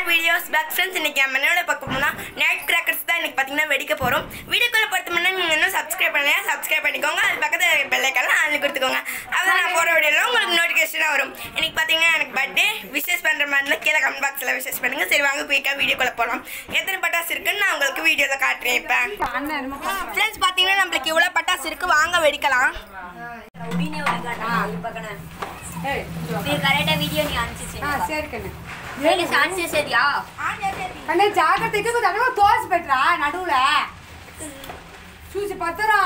Videos back friends இன்னைக்கு நம்ம என்னோட பார்க்க போனால் நைட் கிராக்கர்ஸ் தான் இன்னைக்கு பார்த்தீங்கன்னா வெடிக்க போகிறோம் வீடியோக்குள்ள பொறுத்த முன்னாடி நீங்கள் இன்னும் சப்ஸ்கிரைப் பண்ணலையா சப்ஸ்கிரைப் பண்ணிக்கோங்க அது பக்கத்தில் பெல்லைக்கெல்லாம் அதில் கொடுத்துக்கோங்க அதான் நான் போகிற வீடியோவில் உங்களுக்கு நோட்டிஃபிகேஷனாக வரும் இன்னைக்கு பார்த்தீங்கன்னா எனக்கு பர்த்டே விசேஷ் பண்ணுற மாதிரி இருந்தால் கீழே கமெண்ட் பாக்ஸில் விசேஷ் பண்ணுங்க சரி வாங்க குயிக்காக வீடியோக்குள்ள போகலாம் எத்தனை பட்டாசு இருக்குன்னு நான் உங்களுக்கு வீடியோவில் காட்டுறேன் இப்போ ஃப்ரெண்ட்ஸ் பார்த்தீங்கன்னா நம்மளுக்கு இவ்வளோ பட்டாசு இருக்குது வாங்க வெடிக்கலாம் ఉడినే ఉడకనా ఈ పక్కన మీరు కరెక్ట్ వీడియో ని ఆన్ చేసేది సరే కన్నా నేను ఆన్ చేసేదియా కన్నా జాగ్రత్త ఎక్కువ నడువు తోసి పెట్టరా నడువుల చూసి పత్తరా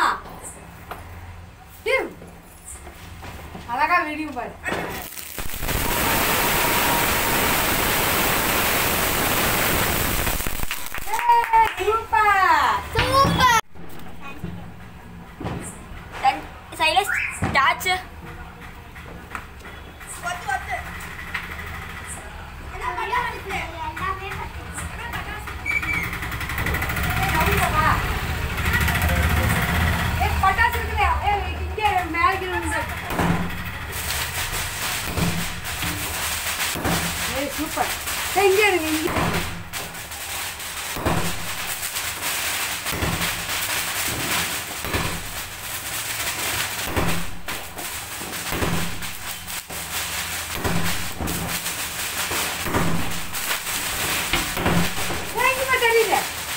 ఇవ్. అలాగా వీడియో పడి సూపర్ సైలెన్స్ స్టార్ట్ பட்டாசு இருக்குதே ஏய், இங்கே மேலே இருந்து ஏய் சூப்பர் ஏய், இங்கே இருங்க இங்கே ஏய், இங்கே தெரியல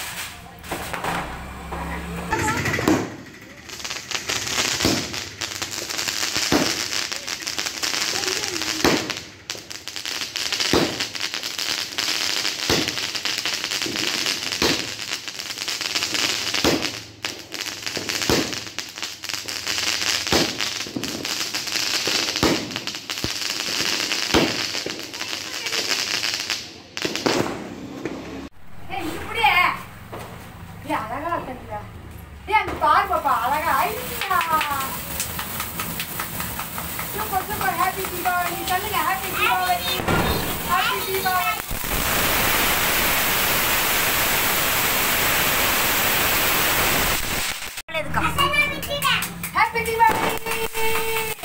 ஏய், இப்படியே. ஏய், அழகா இருக்குடா. ஏய், அங்க பாரு பாப்பா, அழகா. ஐயா. Super, super. Happy தீபாவளி. சொல்லுங்க, happy Deepavali. Happy Deepavali. Happy Deepavali.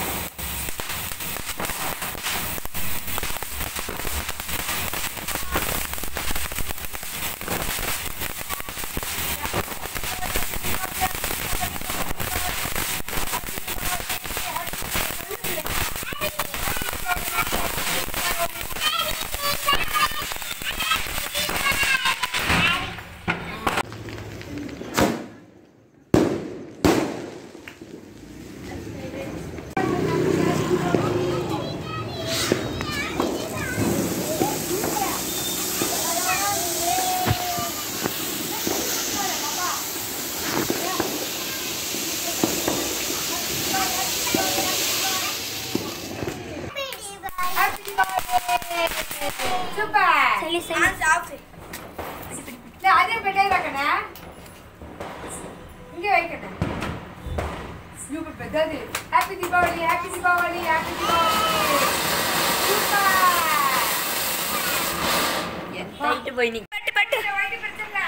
Happy Deepavali. Super silence இல்ல, அதே பெட்டையில கண்ணா இங்க வைக்கணும் இவங்க பெద్దది happy Deepavali happy Deepavali happy Deepavali super ఎంత ఇటు పోయి பட்டு பட்டு వైట్ పెద్దలా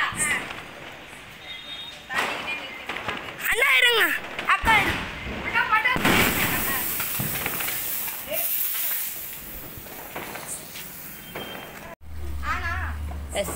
அண்ணா இருங்க அக்கா இரு. அண்ணா பட்டாசு ఎస్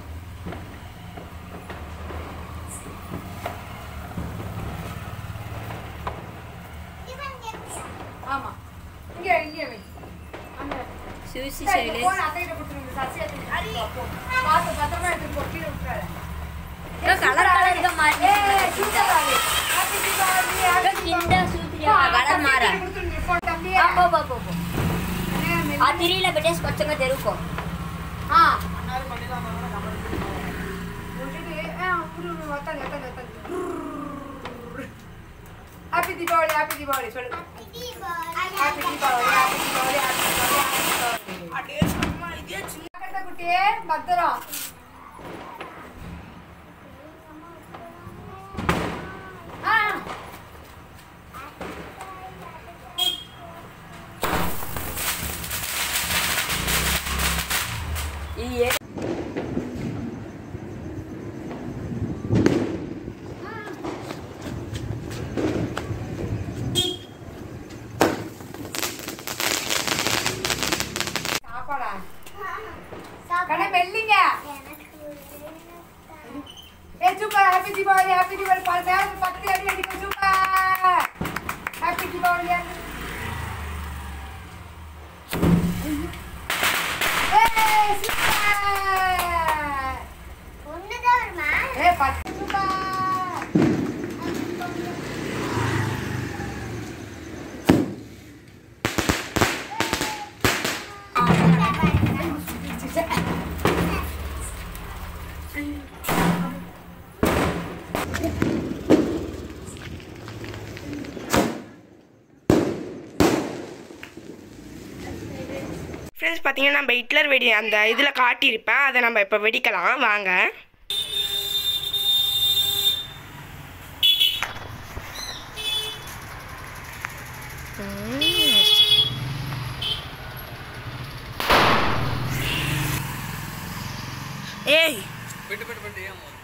ஆமா இங்க இங்க வை அங்க చూసి சரி, இந்த సైలెన్స్ phone அத்தைகிட்ட கொடுத்துருங்க, சசி அத்தைகிட்ட கொடுத்துருங்க. பார்த்து பத்திரமா எடுத்துட்டு போ, கீழே விட்டுறாத. కలర్ కలర్ గా మారి ஏய், சூப்பர் ஆளு. Happy தீபாவளி, happy కింద தீபாவளி. సూత్రియా போ, కలర్ சசி మారా அத்தைகிட்ட கொடுத்துருங்க, phone தம்பி. పో పో పో పో அண்ணே, ఆ மெல்ல. తిరిగిలో పెట్టేసి కొంచెంగా తెరుకో ஆ. விட்டுட்டு, ஆ, விடு, விடு, வத்தாது, வத்தாது, வத்தாது. Happy தீபாவளி ஹாப்பி தீபாவளி சொல்லு happy Deepavali happy Deepavali happy Deepavali happy Deepavali அடே சும்மா இதே சின்ன ஜாக்கிரதை குட்டியே பத்திரம் ஆ ఈ ఏ- கண்ணா மெல்லிங்க ஏ super happy Deepavali happy Deepavali பல நேரம் பத்து அடி அடிக்கும் சூப்பர் ஹாப்பி தீபாவளி ஏய் சூப்பர் ஏ பத்து சூப்பர் ஃப்ரெண்ட்ஸ் பார்த்தீங்கன்னா நம்ம ஹிட்லர் வெடி அந்த இதில் காட்டியிருப்பேன் அதை நம்ம இப்போ வெடிக்கலாம் வாங்க ஏய் పెట్టు పెట్టు పెట్టు ఏమో